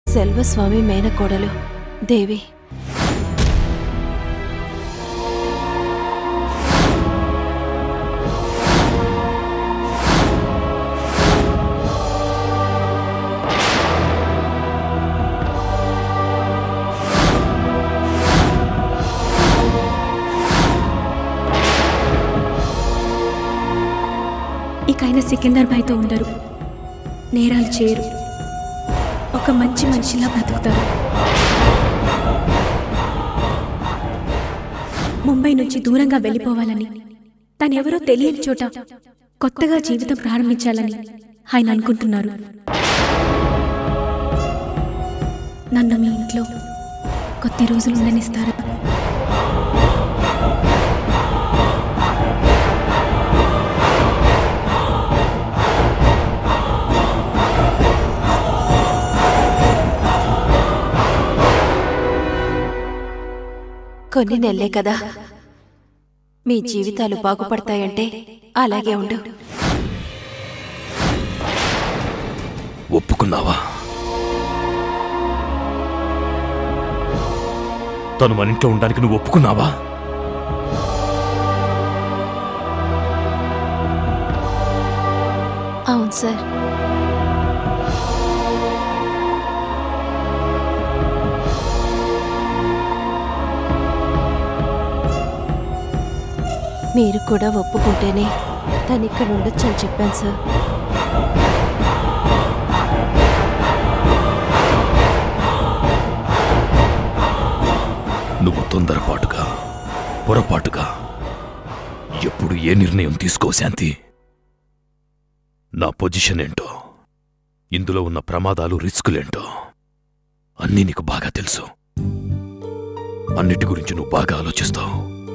సెల్వస్వామి మేనకోడలు దేవి ఇక ఆయన సికిందర్ భాయ్తో ఉండరు నేరాలు చేయరు ఒక మంచి మనిషిలా బ్రతుకుతారు ముంబై నుంచి దూరంగా వెళ్ళిపోవాలని తనెవరో తెలియని చోట కొత్తగా జీవితం ప్రారంభించాలని ఆయన అనుకుంటున్నారు నన్ను మీ ఇంట్లో కొద్ది రోజులు ఉండనిస్తారా కొన్ని నెలలే కదా మీ జీవితాలు బాగుపడతాయంటే అలాగే ఉండు ఒప్పుకున్నావా తను మన ఇంట్లో ఉండడానికి నువ్వు ఒప్పుకున్నావా అవును సార్ మీరు కూడా ఒప్పుకుంటేనే తను ఇక్కడ ఉండొచ్చు అని చెప్పాను సార్ నువ్వు తొందరపాటుగా పొరపాటుగా ఎప్పుడు ఏ నిర్ణయం తీసుకో శాంతి నా పొజిషన్ ఏంటో ఇందులో ఉన్న ప్రమాదాలు రిస్కులేంటో అన్నీ నీకు బాగా తెలుసు అన్నిటి గురించి నువ్వు బాగా ఆలోచిస్తావు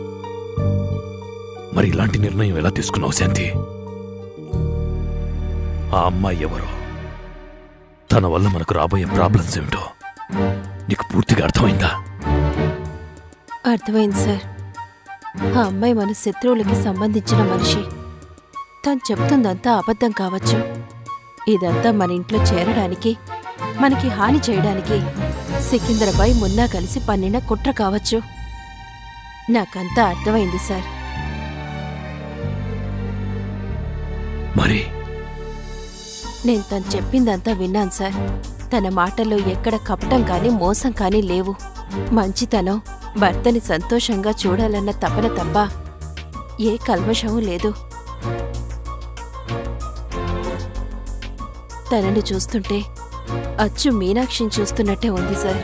మరి ఇలాంటి నిర్ణయం ఎలా తీసుకున్నావు శాంతి ఆ అమ్మాయి ఎవరో తన వల్ల మనకు రాబోయే ప్రాబ్లమ్స్ ఏమిటో నీకు పూర్తిగా అర్థమైందా అర్థమైంది సార్ ఆ అమ్మాయి మన శత్రువులకి సంబంధించిన మనిషి తను చెప్తుందంతా అబద్ధం కావచ్చు ఇదంతా మన ఇంట్లో చేరడానికి మనకి హాని చేయడానికి సికింద్రబాయ్ మున్నా కలిసి పన్నిన కుట్ర కావచ్చు నాకంతా అర్థమైంది సార్ మరి నేను తను చెప్పిందంతా విన్నాను సార్ తన మాటల్లో ఎక్కడ కపటం కానీ మోసం కానీ లేవు మంచితనం భర్తని సంతోషంగా చూడాలన్న తపన తప్ప ఏ కల్మషమూ లేదు తనని చూస్తుంటే అచ్చు మీనాక్షిని చూస్తున్నట్టే ఉంది సార్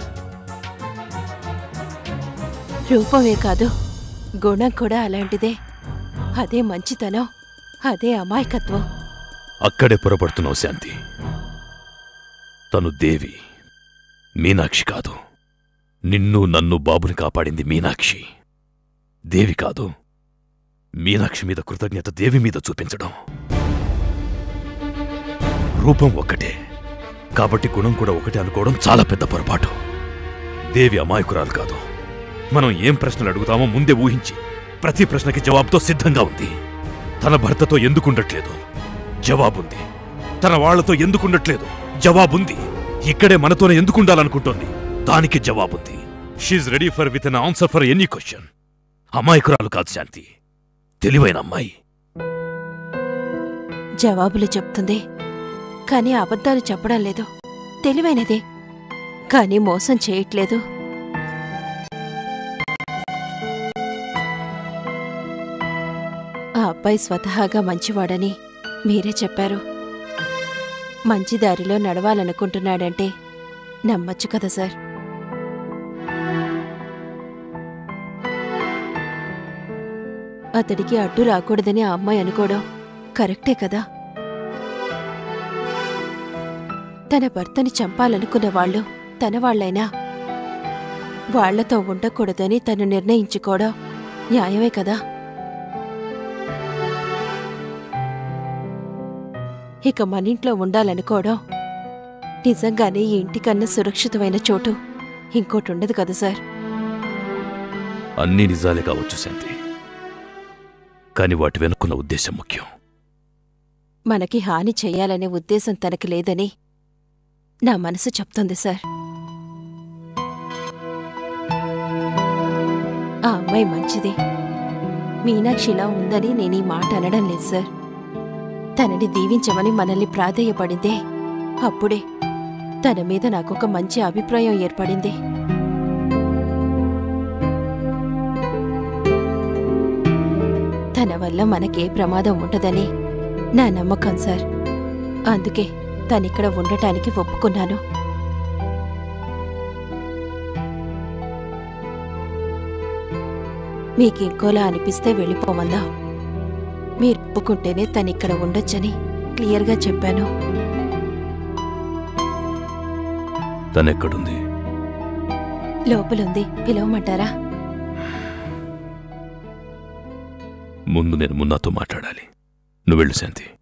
రూపమే కాదు గుణం కూడా అలాంటిదే అదే మంచితనం అదే అమాయకత్వం అక్కడే పొరపడుతున్నావు శాంతి తను దేవి మీనాక్షి కాదు నిన్ను నన్ను బాబుని కాపాడింది మీనాక్షి దేవి కాదు మీనాక్షి మీద కృతజ్ఞత దేవి మీద చూపించడం రూపం ఒక్కటే కాబట్టి గుణం కూడా ఒకటే అనుకోవడం చాలా పెద్ద పొరపాటు దేవి అమాయకురాలు కాదు మనం ఏం ప్రశ్నలు అడుగుతామో ముందే ఊహించి ప్రతి ప్రశ్నకి జవాబుతో సిద్ధంగా ఉంది తన భర్తతో ఎందుకుండట్లేదు జవాబుంది తన వాళ్లతో ఎందుకుండట్లేదు జవాబుంది ఇక్కడే మనతోనే ఎందుకుండాలనుకుంటోంది దానికి జవాబుంది she ready for with an answer for any question అమాయకురాలు కాదు శాంతి తెలివైన అమ్మాయి జవాబులు చెప్తుంది కానీ అబద్ధాలు చెప్పడం లేదు తెలివైనదే కానీ మోసం చేయట్లేదు ఆ అబ్బాయి స్వతహాగా మంచివాడని మీరే చెప్పారు మంచి దారిలో నడవాలనుకుంటున్నాడంటే నమ్మొచ్చు కదా సార్ అతడికి అడ్డు రాకూడదని ఆ అమ్మాయి అనుకోవడం కరెక్టే కదా తన భర్తని చంపాలనుకున్న వాళ్ళు తన వాళ్ళైనా వాళ్లతో ఉండకూడదని తను నిర్ణయించుకోవడం న్యాయమే కదా ఇక మనింట్లో ఉండాలనుకోవడం నిజంగానే ఈ ఇంటికన్నా సురక్షితమైన చోటు ఇంకోటి ఉండదు కదా సార్ అన్నీ నిజాలే కావచ్చు శాంతి కాని వాటి వెనుకున్న ఉద్దేశం ముఖ్యం మనకి హాని చెయ్యాలనే ఉద్దేశం తనకి లేదని నా మనసు చెప్తుంది సార్ అమ్మాయి మంచిది మీనాక్షిలా ఉందని నేను ఈ మాట అనడం లేదు సార్ తనని దీవించమని మనల్ని ప్రాధేయపడిందే అప్పుడే తన మీద నాకొక మంచి అభిప్రాయం ఏర్పడింది తన వల్ల మనకే ప్రమాదం ఉండదని నా నమ్మకం సార్ అందుకే తనిక్కడ ఉండటానికి ఒప్పుకున్నాను మీకు ఇంకోలా అనిపిస్తే వెళ్ళిపోమందా మీరు ఒప్పుకుంటేనే తనిక్కడ ఉండొచ్చని క్లియర్గా చెప్పాను తనెక్కడుంది లోపలుంది పిలవమంటారా ముందు నేను మున్నాతో మాట్లాడాలి నువ్వు వెళ్ళు శాంతి